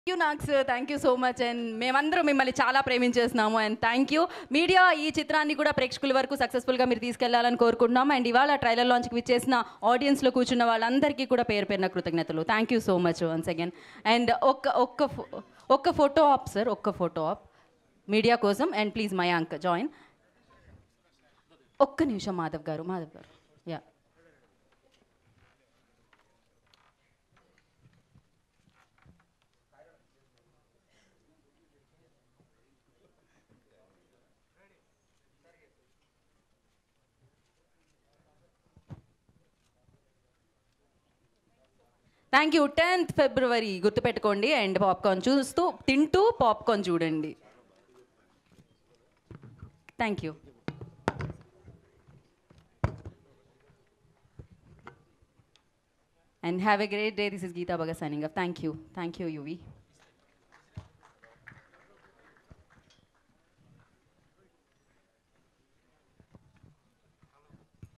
you నాక్స్ thank you so much and మేమందరం మిమ్మల్ని చాలా ప్రేమించేస్తున్నాము అండ్ థ్యాంక్ యూ మీడియా ఈ చిత్రాన్ని కూడా ప్రేక్షకుల వరకు సక్సెస్ఫుల్గా మీరు తీసుకెళ్లాలని కోరుకుంటున్నాం అండ్ ఇవాళ ట్రైలర్ లాంచ్కి విచ్చేసిన ఆడియన్స్లో కూర్చున్న వాళ్ళందరికీ కూడా పేరు పేరున కృతజ్ఞతలు thank you so much once again and ఒక్క ఒక్క ఫో- ఒక్క ఫోటో ఆప్ సార్ ఒక్క ఫోటో ఆప్ మీడియా కోసం అండ్ ప్లీజ్ మయాంక్ జాయిన్ ఒక్క నిమిషం మాధవ్ గారు మాధవ్ గారు yeah thank you tenth February గుర్తుపెట్టుకోండి అండ్ పాప్కార్న్ చూస్తూ తింటూ పాప్కార్న్ చూడండి thank you and have a great day this is Geeta Baga signing up thank you thank you UV